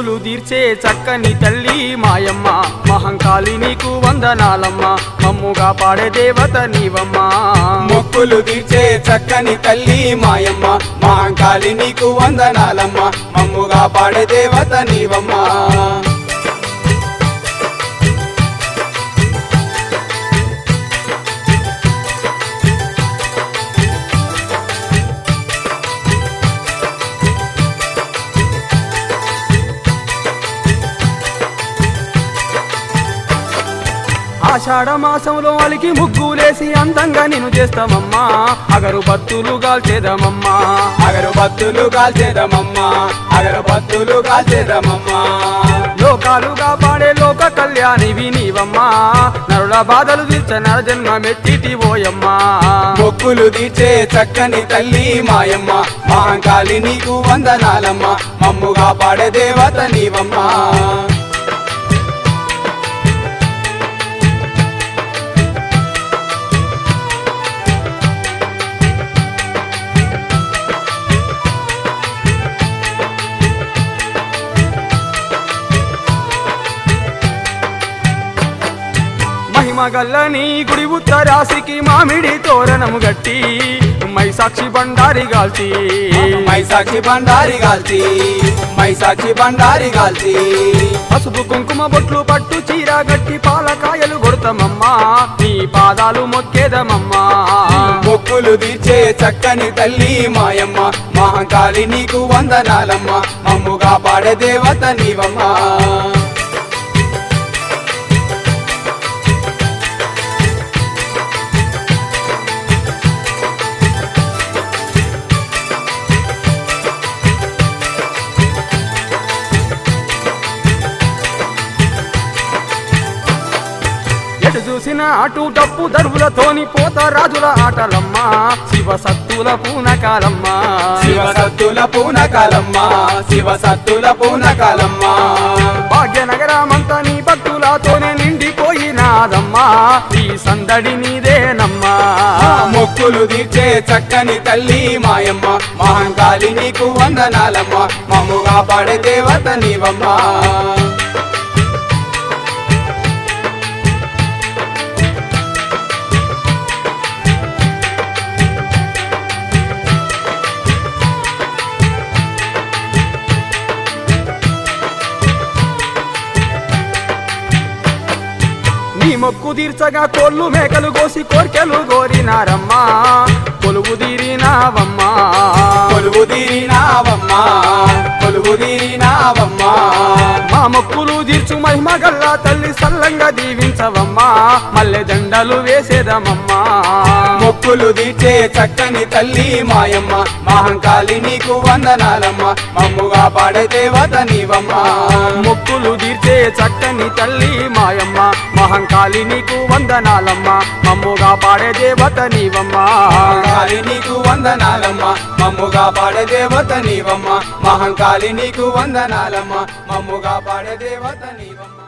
మొక్కులు తీర్చే చక్కని తల్లి మాయమ్మ మహంకాళి నీకు వందనాలమ్మ మమ్ముగా పాడే దేవత నీవమ్మా మొక్కులు తీర్చే చక్కని తల్లి మాయమ్మ మహంకాళి నీకు వందనాలమ్మ మమ్ముగా పాడే దేవత నీవమ్మా ఆషాఢ మాసంలో అలికి ముగ్గులేసి అందంగా నేను చేస్తామమ్మా అగరు బత్తులు గాల్చేదమమ్మా అగరు బత్తులు కాల్చేదమమ్మా అగరు బత్తులు కాల్చేదమమ్మా లోకాలుగా పాడే లోక కళ్యాణివి నీవమ్మా నరుల బాధలు తీర్చ నర జన్మ మెట్టిటి పోయమ్మా మొక్కులు తీర్చే చక్కని తల్లి మాయమ్మ మహంకాళి నీకు వందనాలమ్మ మమ్ముగా పాడే దేవత నీవమ్మా మహిమ గల్లని గుడి ఉత్తరాశికి మామిడి తోరణము గట్టి మైసాక్షి బండారి గాల్చి మైసాక్షి బండారి గాల్చి మైసాక్షి బండారి గాల్చి పసుపు కుంకుమ బొట్లు పట్టు చీర గట్టి పాలకాయలు కొడతామమ్మా నీ పాదాలు మొక్కేదమమ్మా మొక్కులు తీర్చే చక్కని తల్లి మాయమ్మ మహంకాళి నీకు వందనాలమ్మ మమ్ముగా పాడే దేవత నీవమ్మా ఎటు చూసిన అటు డప్పు దరువులతోని పోత రాజుల ఆటలమ్మా శివ సత్తుల పూనకాలమ్మా శివ సత్తుల పూనకాలమ్మ శివ సత్తుల పూనకాలమ్మ భాగ్యనగరమంతా నీ భక్తులతోనే నిండిపోయినాదమ్మా ఈ సందడి నీదేనమ్మా మొక్కులు తీర్చే చక్కని తల్లి మాయమ్మ మహంకాళి నీకు వందనాలమ్మ మమ్ముగా పాడే దేవత నీవమ్మా నీ మొక్కు తీర్చగా కోళ్ళు మేకలు కోసి కోర్కెలు గోరినారమ్మా కొలువు తీరినావమ్మా కొలువు తీరినావమ్మా కొలువు తీరినావమ్మా మా మొక్కులు తీర్చు మహిమ గల్లా తల్లి సల్లంగా దీవించవమ్మా మల్లె దండలు వేసేదమమ్మా మొక్కులు తీర్చే చక్కని తల్లి మాయమ్మ మహంకాళి నీకు వందనాలమ్మ మమ్ముగా పాడే దేవత నీవమ్మా మొక్కులు తీర్చే చక్కని తల్లి మాయమ్మ మహంకాళి నీకు వందనాలమ్మ మమ్ముగా పాడే దేవత నీవమ్మా మహంకాళి నీకు వందనాలమ్మ మమ్ముగా పాడే దేవత నీవమ్మ మహంకాళి నీకు వందనాలమ్మ మమ్ముగా పాడే దేవత నీవమ్మ